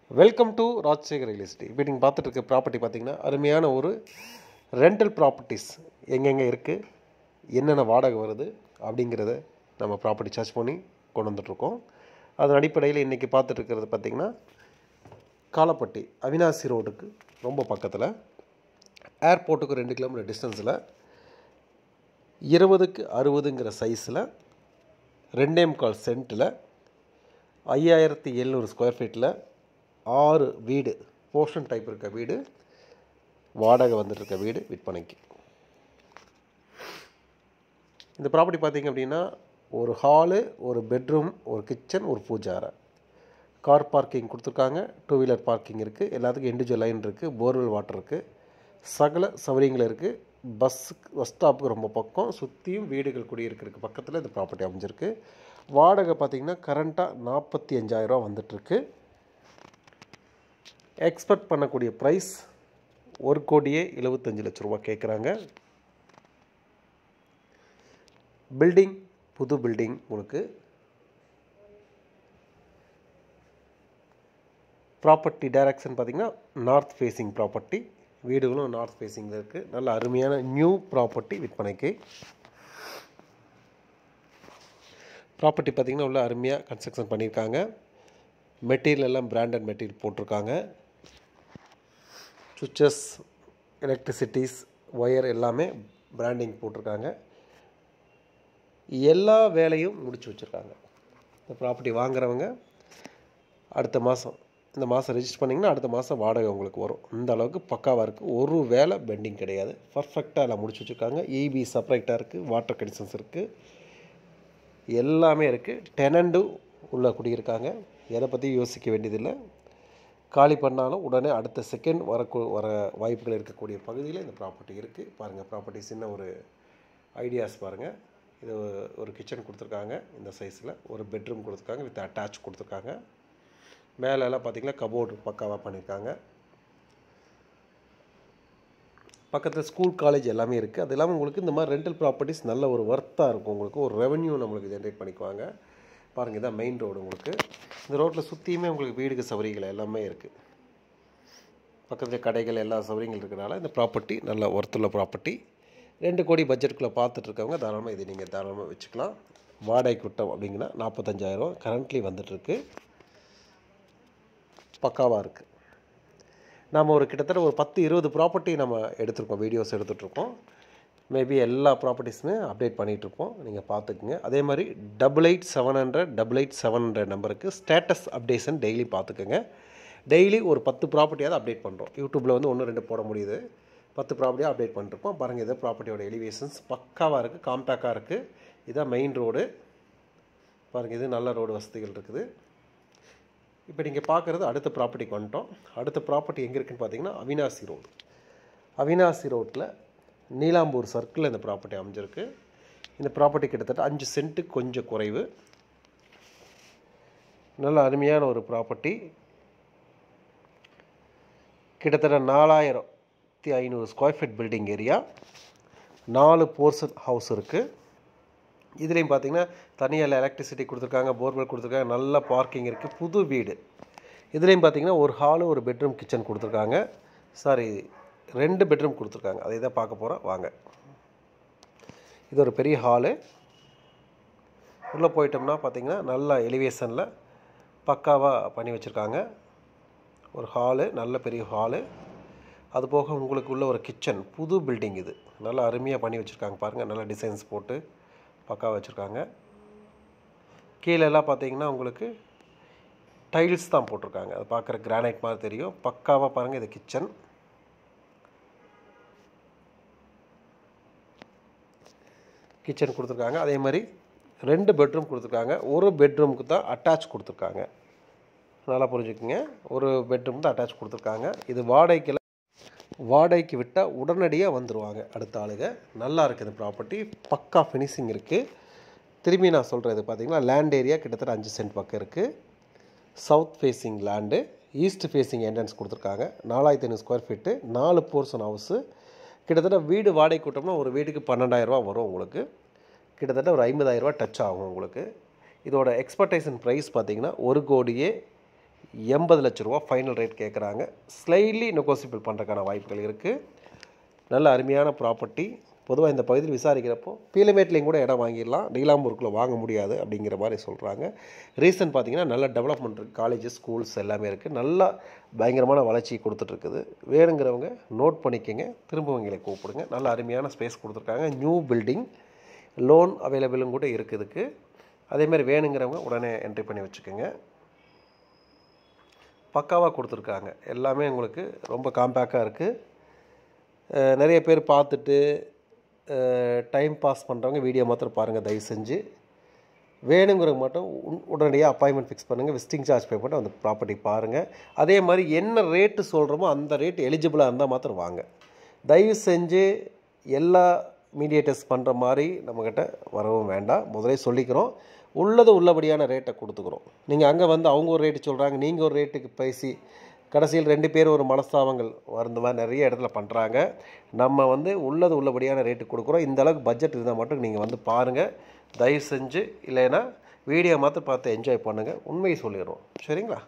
welcome to Rajasekar real estate இப்போ நீங்கள் பார்த்துட்டு இருக்க ப்ராப்பர்ட்டி பார்த்தீங்கன்னா அருமையான ஒரு ரெண்டல் ப்ராப்பர்ட்டிஸ் எங்கெங்கே இருக்குது என்னென்ன வாடகை வருது அப்படிங்கிறத நம்ம ப்ராப்பர்ட்டி சர்ச் பண்ணி கொண்டு வந்துட்ருக்கோம் அதன் அடிப்படையில் இன்றைக்கி பார்த்துட்டு இருக்கிறது பார்த்திங்கன்னா காலப்பட்டி அவினாசி ரோடுக்கு ரொம்ப பக்கத்தில் ஏர்போர்ட்டுக்கு ரெண்டு கிலோமீட்டர் டிஸ்டன்ஸில் இருபதுக்கு அறுபதுங்கிற சைஸில் ரெண்டே முக்கால் சென்ட்டில் ஐயாயிரத்தி எழுநூறு ஸ்கொயர் ஃபீட்டில் ஆறு வீடு போர்ஷன் டைப் இருக்க வீடு வாடகை வந்துட்டு இருக்க வீடு விற்பனைக்கு இந்த ப்ராப்பர்ட்டி பார்த்தீங்க அப்படின்னா ஒரு ஹாலு ஒரு பெட்ரூம் ஒரு கிச்சன் ஒரு பூஜை அறை கார் பார்க்கிங் கொடுத்துருக்காங்க டூ வீலர் பார்க்கிங் இருக்குது எல்லாத்துக்கும் இண்டிவிஜுவல் லைன் இருக்குது போர்வெல் வாட்டர் இருக்குது சகல சௌகரியங்கள் இருக்குது பஸ்ஸுக்கு பஸ் ஸ்டாப்புக்கு ரொம்ப பக்கம் சுற்றியும் வீடுகள் குடியிருக்கிறதுக்கு பக்கத்தில் இந்த ப்ராப்பர்ட்டி அமைஞ்சிருக்கு வாடகை பார்த்திங்கன்னா கரண்ட்டாக நாற்பத்தி அஞ்சாயிரரூவா வந்துட்டுருக்கு எக்ஸ்பெக்ட் பண்ணக்கூடிய ப்ரைஸ் ஒரு கோடியே எழுபத்தஞ்சு லட்ச ரூபா கேட்குறாங்க பில்டிங் புது பில்டிங் உங்களுக்கு ப்ராப்பர்ட்டி டைரக்ஷன் பார்த்திங்கன்னா நார்த் ஃபேஸிங் ப்ராப்பர்ட்டி வீடுகளும் நார்த் ஃபேஸிங்கில் இருக்குது நல்ல அருமையான நியூ ப்ராப்பர்ட்டி விற்பனைக்கு ப்ராப்பர்ட்டி பார்த்திங்கன்னா உள்ள அருமையாக கன்ஸ்ட்ரக்ஷன் பண்ணியிருக்காங்க மெட்டீரியல் எல்லாம் பிராண்டட் மெட்டீரியல் போட்டிருக்காங்க சுவிச்சஸ் எலக்ட்ரிசிட்டிஸ் ஒயர் எல்லாமே பிராண்டிங் போட்டிருக்காங்க எல்லா வேலையும் முடிச்சு வச்சுருக்காங்க இந்த ப்ராப்பர்ட்டி வாங்குறவங்க அடுத்த மாதம் இந்த மாதம் ரெஜிஸ்டர் பண்ணிங்கன்னா அடுத்த மாதம் வாடகை உங்களுக்கு வரும் இந்த அளவுக்கு பக்காவாக இருக்குது ஒரு வேலை பெண்டிங் கிடையாது பர்ஃபெக்டாக எல்லாம் முடிச்சு வச்சுருக்காங்க இபி செப்பரேட்டாக இருக்குது வாட்டர் கண்டிஷன்ஸ் இருக்குது எல்லாமே இருக்குது டெனண்டும் உள்ளே குடியிருக்காங்க எதை பற்றி யோசிக்க வேண்டியதில்லை காலி பண்ணாலும் உடனே அடுத்த செகண்ட் வரக்கூ வர வாய்ப்புகள் இருக்கக்கூடிய பகுதியில் இந்த ப்ராப்பர்ட்டி இருக்குது பாருங்கள் ப்ராப்பர்ட்டி சின்ன ஒரு ஐடியாஸ் பாருங்கள் இது ஒரு கிச்சன் கொடுத்துருக்காங்க இந்த சைஸில் ஒரு பெட்ரூம் கொடுத்துருக்காங்க வித் அட்டாச் கொடுத்துருக்காங்க மேலெல்லாம் பார்த்திங்கன்னா கபோர்டு பக்காவாக பண்ணியிருக்காங்க பக்கத்தில் ஸ்கூல் காலேஜ் எல்லாமே இருக்குது அது இல்லாமல் உங்களுக்கு இந்த மாதிரி ரெண்டல் ப்ராப்பர்ட்டிஸ் நல்ல ஒரு ஒர்த்தாக இருக்கும் உங்களுக்கு ஒரு ரெவன்யூ நம்மளுக்கு ஜென்ரேட் பண்ணிக்குவாங்க பாருங்கள் இதான் மெயின் ரோடு உங்களுக்கு இந்த ரோட்டில் சுற்றியுமே உங்களுக்கு வீடுக்கு சௌகரியங்கள் எல்லாமே இருக்குது பக்கத்தில் கடைகள் எல்லா சௌகரியங்கள் இருக்கிறனால இந்த ப்ராப்பர்ட்டி நல்ல ஒர்த்துள்ள ப்ராப்பர்ட்டி ரெண்டு கோடி பட்ஜெட்டுக்குள்ளே பார்த்துட்டு இருக்கவங்க தாராளமாக இது நீங்கள் தாராளமாக வச்சுக்கலாம் வாடகைக்கு விட்டோம் அப்படிங்கன்னா நாற்பத்தஞ்சாயிரம் கரண்ட்லி வந்துட்டுருக்கு பக்காவாக இருக்குது நாம் ஒரு கிட்டத்தட்ட ஒரு பத்து இருபது ப்ராப்பர்ட்டி நம்ம எடுத்திருக்கோம் வீடியோஸ் எடுத்துகிட்ருக்கோம் மேபி எல்லா ப்ராப்பர்ட்டிஸுமே அப்டேட் பண்ணிகிட்ருப்போம் நீங்கள் பார்த்துக்குங்க அதே மாதிரி double eight seven hundred double eight seven hundred நம்பருக்கு ஸ்டேட்டஸ் அப்டேஷன் டெய்லி பார்த்துக்குங்க டெய்லி ஒரு பத்து ப்ராப்பர்ட்டியாவது அப்டேட் பண்ணுறோம் யூடியூப்பில் வந்து ஒன்று ரெண்டு போட முடியுது பத்து ப்ராப்பர்ட்டியாக அப்டேட் பண்ணிருப்போம் பாருங்கள் இதை ப்ராப்பர்ட்டியோட எலிவேஷன்ஸ் பக்காவாக இருக்குது காம்பேக்டாக இருக்குது இதான் மெயின் ரோடு பாருங்கள் இது நல்ல ரோடு வசதிகள் இருக்குது இப்போ நீங்கள் பார்க்குறது அடுத்த ப்ராப்பர்ட்டிக்கு வந்துட்டோம் அடுத்த ப்ராப்பர்ட்டி எங்கே இருக்குன்னு பார்த்தீங்கன்னா அவினாசி ரோடு அவினாசி ரோட்டில் நீலாம்பூர் சர்க்கிளில் இந்த ப்ராப்பர்ட்டி அமைஞ்சிருக்கு இந்த ப்ராப்பர்ட்டி கிட்டத்தட்ட அஞ்சு சென்ட்டு கொஞ்சம் குறைவு நல்ல அருமையான ஒரு ப்ராப்பர்ட்டி கிட்டத்தட்ட நாலாயிரத்தி ஐநூறு ஸ்கொயர் ஃபீட் பில்டிங் ஏரியா நாலு போர்ஷன் ஹவுஸ் இருக்குது இதுலேயும் பார்த்தீங்கன்னா தனியாக எலக்ட்ரிசிட்டி கொடுத்துருக்காங்க போர்வெல் கொடுத்துருக்காங்க நல்ல பார்க்கிங் இருக்குது புது வீடு இதுலேயும் பார்த்தீங்கன்னா ஒரு ஹாலு ஒரு பெட்ரூம் கிச்சன் கொடுத்துருக்காங்க சாரி ரெண்டு பெட்ரூம் கொடுத்துருக்காங்க அதை தான் பார்க்க போகிறோம் வாங்க இது ஒரு பெரிய ஹாலு உள்ளே போயிட்டோம்னா பார்த்தீங்கன்னா நல்ல எலிவேஷனில் பக்காவாக பண்ணி வச்சுருக்காங்க ஒரு ஹாலு நல்ல பெரிய ஹாலு அது போக உங்களுக்கு உள்ள ஒரு கிச்சன் புது பில்டிங் இது நல்லா அருமையாக பண்ணி வச்சுருக்காங்க பாருங்கள் நல்ல டிசைன்ஸ் போட்டு பக்காவாக வச்சுருக்காங்க கீழெல்லாம் பார்த்தீங்கன்னா உங்களுக்கு டைல்ஸ் தான் போட்டிருக்காங்க அது பார்க்குற கிரானைட் மாதிரி தெரியும் பக்காவாக பாருங்கள் இது கிச்சன் கிச்சன் கொடுத்துருக்காங்க அதே மாதிரி ரெண்டு பெட்ரூம் கொடுத்துருக்காங்க ஒரு பெட்ரூமுக்கு தான் அட்டாச் கொடுத்துருக்காங்க நல்லா புரிஞ்சுக்குங்க ஒரு பெட்ரூம் தான் அட்டாச் கொடுத்துருக்காங்க இது வாடகைக்கு வாடகைக்கு விட்டால் உடனடியாக வந்துடுவாங்க அடுத்த ஆளுங்க நல்லா இருக்குது இந்த ப்ராப்பர்ட்டி பக்கா ஃபினிஷிங் இருக்குது திரும்பி நான் சொல்கிறது பார்த்தீங்கன்னா லேண்ட் ஏரியா கிட்டத்தட்ட அஞ்சு சென்ட் பக்கம் இருக்குது south facing land east facing entrance கொடுத்துருக்காங்க நாலாயிரத்தி ஐநூறு ஸ்கொயர் ஃபீட்டு நாலு போர்ஷன் ஹவுஸு கிட்டத்தட்ட வீடு வாடகை கூட்டம்னா ஒரு வீட்டுக்கு பன்னெண்டாயிரரூவா வரும் உங்களுக்கு கிட்டத்தட்ட ஒரு ஐம்பதாயிரரூவா டச் ஆகும் உங்களுக்கு இதோட எக்ஸ்பெக்டேஷன் ப்ரைஸ் பார்த்தீங்கன்னா ஒரு கோடியே எண்பது லட்ச ரூபா ஃபைனல் ரேட் கேட்குறாங்க ஸ்லைட்லி நெகோசியபிள் பண்ணுறதுக்கான வாய்ப்புகள் இருக்குது நல்ல அருமையான ப்ராப்பர்ட்டி பொதுவாக இந்த பகுதியில் விசாரிக்கிறப்போ பீலமேட்லேயும் கூட இடம் வாங்கிடலாம் நீலாம்பூருக்குள்ளே வாங்க முடியாது அப்படிங்கிற மாதிரி சொல்கிறாங்க ரீசன் பார்த்தீங்கன்னா நல்ல டெவலப்மெண்ட் இருக்குது காலேஜஸ் ஸ்கூல்ஸ் எல்லாமே இருக்குது நல்லா பயங்கரமான வளர்ச்சி கொடுத்துட்ருக்குது வேணுங்கிறவங்க நோட் பண்ணிக்கோங்க திரும்ப எங்களை கூப்பிடுங்க நல்ல அருமையான ஸ்பேஸ் கொடுத்துருக்காங்க நியூ பில்டிங் லோன் அவைலபிளும் கூட இருக்குதுக்கு அதேமாதிரி வேணுங்கிறவங்க உடனே என்ட்ரி பண்ணி வச்சுக்கோங்க பக்காவாக கொடுத்துருக்காங்க எல்லாமே உங்களுக்கு ரொம்ப காம்பேக்டாக இருக்குது நிறைய பேர் பார்த்துட்டு டைம் பாஸ் பண்ணுறவங்க வீடியோ மாத்திரம் பாருங்கள் தயவு செஞ்சு வேணுங்கிறவங்க மட்டும் உன்- உடனடியாக அப்பாயின்மெண்ட் ஃபிக்ஸ் பண்ணுங்கள் விசிட்டிங் சார்ஜ் பே பண்ணி அந்த ப்ராப்பர்ட்டி பாருங்கள் அதே மாதிரி என்ன ரேட்டு சொல்கிறோமோ அந்த ரேட் எலிஜிபிளாக இருந்தால் மாத்திரம் வாங்க தயவு செஞ்சு எல்லா மீடியேட்டர்ஸ் பண்ணுற மாதிரி நம்மக்கிட்ட வரவும் வேண்டாம் முதலே சொல்லிக்கிறோம் உள்ளது உள்ளபடியான ரேட்டை கொடுத்துக்கிறோம் நீங்கள் அங்கே வந்து அவங்க ஒரு ரேட்டு சொல்கிறாங்க நீங்கள் ஒரு ரேட்டுக்கு பேசி கடைசியில் ரெண்டு பேரும் ஒரு மனஸ்தாபங்கள் வருந்த மாதிரி நிறைய இடத்துல பண்ணுறாங்க நம்ம வந்து உள்ளது உள்ளபடியான ரேட்டு கொடுக்குறோம் இந்த அளவுக்கு பட்ஜெட் இருந்தால் மட்டும் நீங்கள் வந்து பாருங்கள் தயவு செஞ்சு இல்லைன்னா வீடியோ மாத்திரம் பார்த்து என்ஜாய் பண்ணுங்கள் உண்மையை சொல்லிடுறோம் சரிங்களா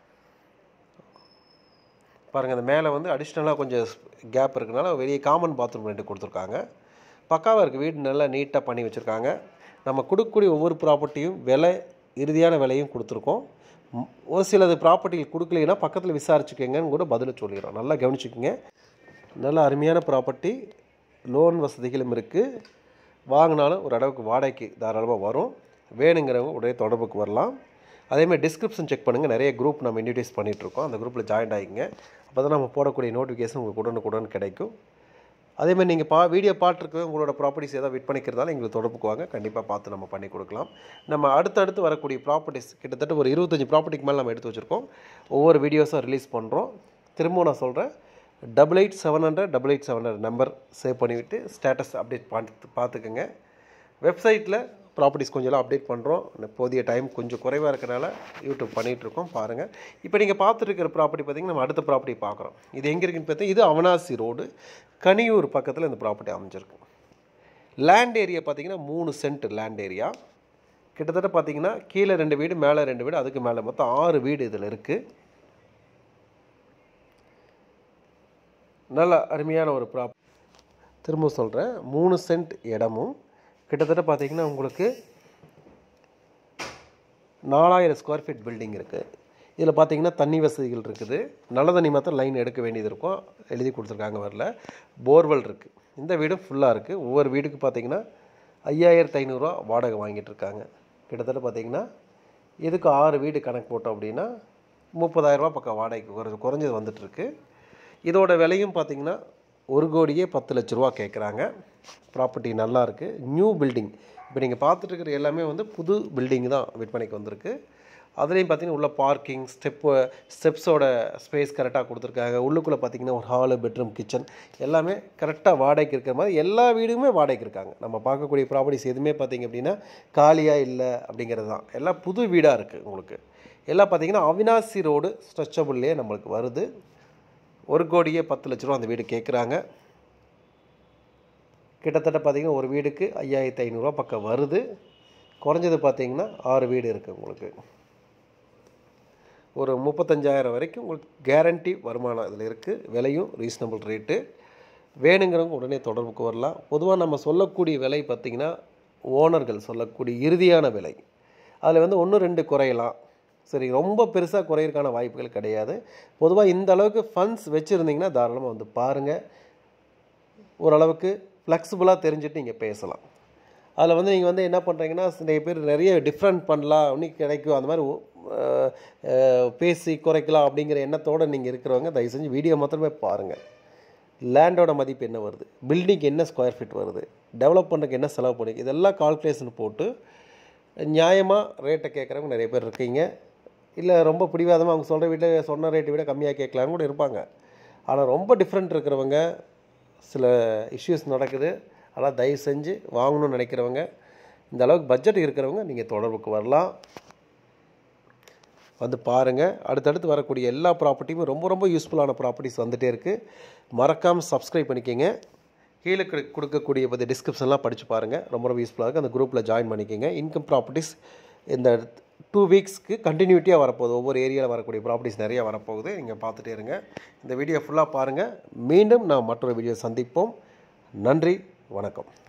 பாருங்கள் அந்த மேலே வந்து அடிஷ்னலாக கொஞ்சம் கேப் இருக்கனால வெளியே காமன் பாத்ரூம் ரெண்டு கொடுத்துருக்காங்க பக்காவாக இருக்குது வீடு நல்லா நீட்டாக பண்ணி வச்சுருக்காங்க நம்ம கொடுக்கக்கூடிய ஒவ்வொரு ப்ராப்பர்ட்டியும் விலை இறுதியான விலையும் கொடுத்துருக்கோம் ம், ஒரு சிலது ப்ராப்பர்ட்டிகள் கொடுக்கலைன்னா பக்கத்தில் விசாரிச்சுக்கங்கன்னு கூட பதில் சொல்லிடுறோம் நல்லா கவனிச்சுக்கோங்க நல்ல அருமையான ப்ராப்பர்ட்டி லோன் வசதிகளும் இருக்குது வாங்கினாலும் ஒரு அளவுக்கு வாடகைக்கு தாராளமாக வரும் வேணுங்கிறவங்க உடனே தொடர்புக்கு வரலாம் அதேமாதிரி டிஸ்கிரிப்ஷன் செக் பண்ணுங்கள் நிறைய குரூப் நம்ம இன்ட்ரடியூஸ் பண்ணிகிட்ருக்கோம் அந்த குரூப்பில் ஜாயின் ஆகிங்க அப்போ தான் நம்ம போடக்கூடிய நோட்டிஃபிகேஷன் உங்களுக்கு உடனுக்குடன் கிடைக்கும் அதேமாதிரி நீங்கள் பா வீடியோ பார்த்துருக்கு உங்களோட ப்ராப்பர்ட்டிஸ் ஏதாவது விற்பனைக்கிறதால எங்களுக்கு தொடர்புக்கு வாங்க கண்டிப்பாக பார்த்து நம்ம பண்ணி கொடுக்கலாம் நம்ம அடுத்தடுத்து வரக்கூடிய ப்ராப்பர்ட்டிஸ் கிட்டத்தட்ட ஒரு இருபத்தஞ்சி ப்ராப்பர்ட்டிக்கு மேலே நம்ம எடுத்து வச்சுருக்கோம் ஒவ்வொரு வீடியோஸும் ரிலீஸ் பண்ணுறோம் திரும்பவும் நான் சொல்கிறேன் double eight seven hundred double eight seven hundred number save பண்ணிவிட்டு ஸ்டேட்டஸ் அப்டேட் பார்த்து பார்த்துக்குங்க வெப்சைட்டில் ப்ராப்பர்ட்டிஸ் கொஞ்சம் எல்லாம் அப்டேட் பண்ணுறோம் போதிய டைம் கொஞ்சம் குறைவாக இருக்கனால யூடியூப் பண்ணிகிட்டு இருக்கோம் பாருங்கள் இப்போ நீங்கள் பார்த்துட்டு இருக்கிற ப்ராப்பர்ட்டி பார்த்தீங்கன்னா நம்ம அடுத்த ப்ராப்பர்ட்டி பார்க்குறோம் இது எங்கே இருக்குன்னு பார்த்தா இது அவனாசி ரோடு கனியூர் பக்கத்தில் இந்த ப்ராப்பர்ட்டி அமைஞ்சிருக்கு லேண்ட் ஏரியா பார்த்தீங்கன்னா மூணு சென்ட் லேண்ட் ஏரியா கிட்டத்தட்ட பார்த்தீங்கன்னா கீழே ரெண்டு வீடு மேலே ரெண்டு வீடு அதுக்கு மேலே மொத்தம் ஆறு வீடு இதில் இருக்குது நல்ல அருமையான ஒரு ப்ராப் திரும்ப சொல்கிறேன் மூணு சென்ட் இடமும் கிட்டத்தட்ட பார்த்தீங்கன்னா உங்களுக்கு நாலாயிரம் ஸ்கொயர் ஃபீட் பில்டிங் இருக்குது இதில் பார்த்தீங்கன்னா தண்ணி வசதிகள் இருக்குது நல்ல தண்ணி மாத்திரம் லைன் எடுக்க வேண்டியது இருக்கும் எழுதி கொடுத்துருக்காங்க வரல போர்வெல் இருக்குது இந்த வீடும் ஃபுல்லாக இருக்குது ஒவ்வொரு வீடுக்கு பார்த்தீங்கன்னா ஐயாயிரத்து ஐநூறுரூவா வாடகை வாங்கிட்டு இருக்காங்க கிட்டத்தட்ட பார்த்தீங்கன்னா இதுக்கு ஆறு வீடு கணக்கு போட்டோம் அப்படின்னா முப்பதாயிரரூபா பக்கம் வாடகைக்கு குறைஞ்ச குறைஞ்சது வந்துட்டுருக்கு இதோட விலையும் பார்த்தீங்கன்னா ஒரு கோடியே பத்து லட்ச ரூபா கேட்குறாங்க ப்ராப்பர்ட்டி நல்லா இருக்குது நியூ பில்டிங் இப்போ நீங்கள் பார்த்துட்டு இருக்கிற எல்லாமே வந்து புது பில்டிங் தான் விற்பனைக்கு வந்திருக்கு அதுலேயும் பார்த்தீங்கன்னா உள்ள பார்க்கிங் ஸ்டெப்பு ஸ்டெப்ஸோட ஸ்பேஸ் கரெக்டாக கொடுத்துருக்காங்க உள்ளுக்குள்ளே பார்த்தீங்கன்னா ஒரு ஹாலு பெட்ரூம் கிச்சன் எல்லாமே கரெக்டாக வாடகைக்கு இருக்கிற மாதிரி எல்லா வீடுமே வாடகைக்கு இருக்காங்க நம்ம பார்க்கக்கூடிய ப்ராப்பர்ட்டிஸ் எதுவுமே பார்த்தீங்க அப்படின்னா காலியாக இல்லை அப்படிங்கிறது தான் எல்லாம் புது வீடாக இருக்குது உங்களுக்கு எல்லாம் பார்த்தீங்கன்னா அவினாசி ரோடு ஸ்ட்ரெச்சபிள்லேயே நம்மளுக்கு வருது ஒரு கோடியே பத்து லட்ச ரூபா அந்த வீடு கேட்குறாங்க கிட்டத்தட்ட பார்த்தீங்கன்னா ஒரு வீடுக்கு ஐயாயிரத்து ஐநூறுரூவா பக்கம் வருது குறைஞ்சது பார்த்தீங்கன்னா ஆறு வீடு இருக்குது உங்களுக்கு ஒரு முப்பத்தஞ்சாயிரம் வரைக்கும் உங்களுக்கு கேரண்டி வருமானம் இதில் இருக்குது விலையும் ரீசனபிள் ரேட்டு வேணுங்கிறவங்க உடனே தொடர்புக்கு வரலாம் பொதுவாக நம்ம சொல்லக்கூடிய விலை பார்த்திங்கன்னா ஓனர்கள் சொல்லக்கூடிய இறுதியான விலை அதில் வந்து ஒன்று ரெண்டு குறையலாம் சரி ரொம்ப பெருசாக குறையிறதுக்கான வாய்ப்புகள் கிடையாது பொதுவாக இந்த அளவுக்கு ஃபண்ட்ஸ் வச்சுருந்தீங்கன்னா தாராளமாக வந்து பாருங்கள் ஓரளவுக்கு ஃப்ளெக்சிபிளாக தெரிஞ்சுட்டு நீங்கள் பேசலாம் அதில் வந்து நீங்கள் வந்து என்ன பண்ணுறீங்கன்னா நிறைய பேர் நிறைய டிஃப்ரெண்ட் பண்ணலாம் இன்னும் கிடைக்கும் அந்த மாதிரி அஹ், அஹ், பேசி குறைக்கலாம் அப்படிங்கிற எண்ணத்தோடு நீங்கள் இருக்கிறவங்க தயவு செஞ்சு வீடியோ மாத்திரமே பாருங்கள் லேண்டோட மதிப்பு என்ன வருது பில்டிங் என்ன ஸ்கொயர் ஃபீட் வருது டெவலப் பண்ணுறதுக்கு என்ன செலவு பண்ணி இதெல்லாம் கால்குலேஷன் போட்டு நியாயமாக ரேட்டை கேட்குறவங்க நிறைய பேர் இருக்கீங்க இல்லை ரொம்ப பிடிவாதமாக அவங்க சொல்கிற வீட்டில் சொன்ன ரேட்டை விட கம்மியாக கேட்கலான்னு கூட இருப்பாங்க ஆனால் ரொம்ப டிஃப்ரெண்ட் இருக்கிறவங்க சில இஷ்யூஸ் நடக்குது அதனால் தயவு செஞ்சு வாங்கணும்னு நினைக்கிறவங்க இந்த அளவுக்கு பட்ஜெட் இருக்கிறவங்க நீங்கள் தொடர்புக்கு வரலாம் வந்து பாருங்கள் அடுத்தடுத்து வரக்கூடிய எல்லா ப்ராப்பர்ட்டியுமே ரொம்ப ரொம்ப யூஸ்ஃபுல்லான ப்ராப்பர்ட்டிஸ் வந்துகிட்டே இருக்குது மறக்காமல் சப்ஸ்கிரைப் பண்ணிக்கோங்க கீழே கொடு- கொடுக்கக்கூடிய பற்றி டிஸ்கிரிப்ஷன்லாம் படித்து பாருங்கள் ரொம்ப ரொம்ப யூஸ்ஃபுல்லாக இருக்குது அந்த குரூப்பில் ஜாயின் பண்ணிக்கோங்க இன்கம் ப்ராப்பர்ட்டிஸ் இந்த டூ வீக்ஸ்க்கு கண்டினியூட்டியாக வரப்போகுது ஒவ்வொரு ஏரியாவில் வரக்கூடிய ப்ராப்பர்ட்டிஸ் நிறைய வரப்போகுது நீங்கள் பார்த்துட்டே இருங்க இந்த வீடியோ ஃபுல்லாக பாருங்கள் மீண்டும் நான் மற்றொரு வீடியோ சந்திப்போம் நன்றி வணக்கம்